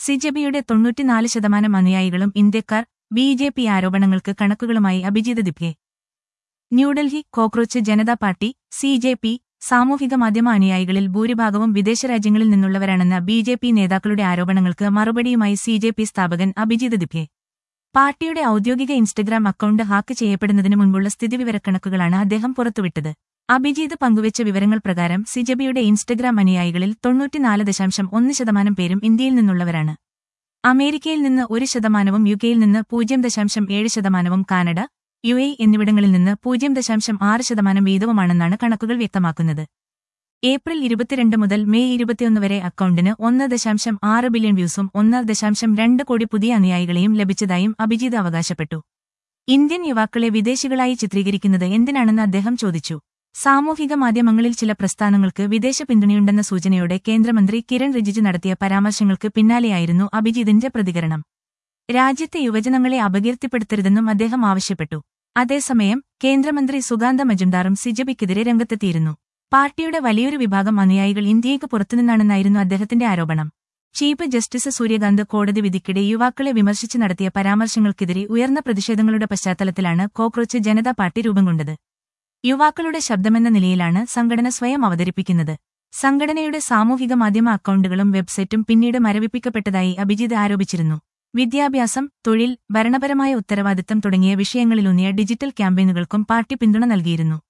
സിജെപിയുടെ തൊണ്ണൂറ്റിനാല് ശതമാനം അനുയായികളും ഇന്ത്യക്കാർ ബി ജെ പി ആരോപണങ്ങൾക്ക് കണക്കുകളുമായി Abhijit Dipke New Delhi cockroach Janata party C J P സാമൂഹിക മാധ്യമ അനുയായികളിൽ ഭൂരിഭാഗവും വിദേശ രാജ്യങ്ങളിൽ നിന്നുള്ളവരാണെന്ന ബി ജെ പി നേതാക്കളുടെ ആരോപണങ്ങൾക്ക് മറുപടിയുമായി സി ജെ പി സ്ഥാപകൻ അഭിജിത് ദിപ്കെ പാർട്ടിയുടെ ഔദ്യോഗിക ഇൻസ്റ്റഗ്രാം അക്കൌണ്ട് ഹാക്ക് ചെയ്യപ്പെടുന്നതിന് മുൻപുള്ള സ്ഥിതിവിവരക്കണക്കുകളാണ് അദ്ദേഹം പുറത്തുവിട്ടത് അഭിജീത് പങ്കുവച്ച വിവരങ്ങൾ പ്രകാരം സിജബിയുടെ ഇൻസ്റ്റഗ്രാം അനുയായികളിൽ തൊണ്ണൂറ്റിനാല് ദശാംശം ഒന്ന് ശതമാനം പേരും ഇന്ത്യയിൽ നിന്നുള്ളവരാണ് അമേരിക്കയിൽ നിന്ന് ഒരു ശതമാനവും യുകെയിൽ നിന്ന് പൂജ്യം ദശാംശം ഏഴ് ശതമാനവും കാനഡ യു എ എന്നിവിടങ്ങളിൽ നിന്ന് പൂജ്യം ദശാംശം ആറ് ശതമാനം വീതവുമാണെന്നാണ് കണക്കുകൾ വ്യക്തമാക്കുന്നത് ഏപ്രിൽ ഇരുപത്തിരണ്ട് മുതൽ മെയ് ഇരുപത്തിയൊന്ന് വരെ അക്കൌണ്ടിന് ഒന്ന് ദശാംശം ആറ് ബില്യൺ വ്യൂസും ഒന്ന് ദശാംശം രണ്ട് കോടി പുതിയ അനുയായികളെയും ലഭിച്ചതായും അഭിജിത് അവകാശപ്പെട്ടു ഇന്ത്യൻ യുവാക്കളെ വിദേശികളായി ചിത്രീകരിക്കുന്നത് എന്തിനാണെന്ന് അദ്ദേഹം ചോദിച്ചു സാമൂഹിക മാധ്യമങ്ങളിൽ ചില പ്രസ്ഥാനങ്ങൾക്ക് വിദേശ പിന്തുണയുണ്ടെന്ന സൂചനയോടെ കേന്ദ്രമന്ത്രി കിരൺ റിജിജു നടത്തിയ പരാമർശങ്ങൾക്ക് പിന്നാലെയായിരുന്നു അഭിജിതിന്റെ പ്രതികരണം രാജ്യത്തെ യുവജനങ്ങളെ അപകീർത്തിപ്പെടുത്തരുതെന്നും അദ്ദേഹം ആവശ്യപ്പെട്ടു അതേസമയം കേന്ദ്രമന്ത്രി സുഗാന്ത മജുംദാറും സിജബിക്കെതിരെ രംഗത്തെത്തിയിരുന്നു പാർട്ടിയുടെ വലിയൊരു വിഭാഗം അനുയായികൾ ഇന്ത്യയ്ക്ക് പുറത്തുനിന്നാണെന്നായിരുന്നു അദ്ദേഹത്തിന്റെ ആരോപണം ചീഫ് ജസ്റ്റിസ് സൂര്യകാന്ത് കോടതി വിധിക്കിടെ യുവാക്കളെ വിമർശിച്ച് നടത്തിയ പരാമർശങ്ങൾക്കെതിരെ ഉയർന്ന പ്രതിഷേധങ്ങളുടെ പശ്ചാത്തലത്തിലാണ് കോക്രോച്ച് ജനതാ പാർട്ടി രൂപം കൊണ്ടത് യുവാക്കളുടെ ശബ്ദമെന്ന നിലയിലാണ് സംഘടന സ്വയം അവതരിപ്പിക്കുന്നത് സംഘടനയുടെ സാമൂഹിക മാധ്യമ അക്കൌണ്ടുകളും വെബ്സൈറ്റും പിന്നീട് മരവിപ്പിക്കപ്പെട്ടതായി അഭിജിത് ആരോപിച്ചിരുന്നു വിദ്യാഭ്യാസം തൊഴിൽ ഭരണപരമായ ഉത്തരവാദിത്തം തുടങ്ങിയ വിഷയങ്ങളിലൂന്നിയ ഡിജിറ്റൽ ക്യാമ്പയിനുകൾക്കും പാർട്ടി പിന്തുണ നൽകിയിരുന്നു